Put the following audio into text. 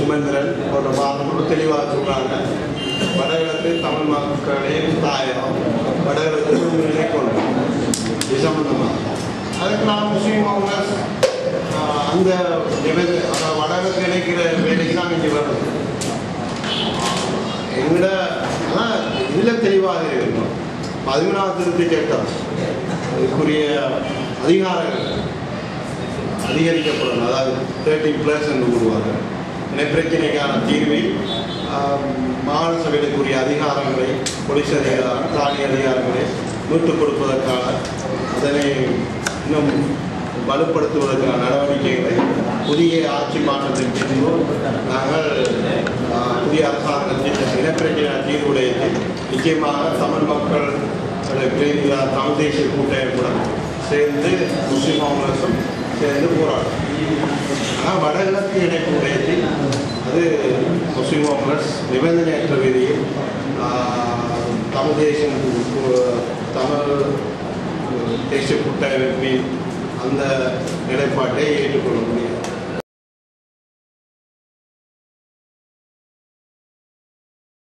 சுமந்திரன் போன்ற மாணவர்கள் தெளிவாக சொல்றாங்க வடகிழக்கு தமிழ் மக்களின் தாயம் வடகிழக்கு உரிமையை கொண்டு இது சம்பந்தமாக அதுக்கு நான் முஸ்லீம் அவங்க ஆஹ், அந்த நிபந்தனை அதாவது வடகிழக்கு இணைக்கிற வேலைக்கு நாங்கள் இங்கே வர்றது எங்கட ஆனால் இதில் தெளிவாக இருக்கணும் பதிமூணாவது திருத்தி கேட்டால் அதுக்குரிய அதிகாரங்கள் அதிகரிக்கப்படணும் அதாவது தேர்ட்டி ப்ளஸ் என்று கூறுவார்கள் இனப்பிரச்சனைக்கான தீர்வில் ஆம், மாகாண சபைகளுக்குரிய அதிகாரங்களை போலீஸ் அதிகாரம் தானி அதிகாரங்களை மீட்டுக் கொடுப்பதற்கான அதனை இன்னும் வலுப்படுத்துவதற்கான நடவடிக்கைகளை புதிய ஆட்சி மாற்றத்தின் பின்பு நாங்கள் ஆ, புதிய அரசாங்கத்தின் இனப்பிரச்சனை தீர்வுடையத்தில் நிச்சயமாக தமிழ் மக்கள் பிரதிநிதிகளாக தமிழ் தேசிய கூட்டமைப்புடன் சேர்ந்து முஸ்லிம் காங்கிரஸும் சேர்ந்து போராடும் ஆனால் வடகிழக்கு இணைப்பு உடையத்தில் அது முஸ்லிம் காங்கிரஸ் நிபந்தனையற்ற விதியில் ஆஹ், தமிழ் தேசியம் கு- தமிழ் தேசிய கூட்டமைப்பின் அந்த நிலைப்பாட்டை ஏற்றுக்கொள்ள முடியாது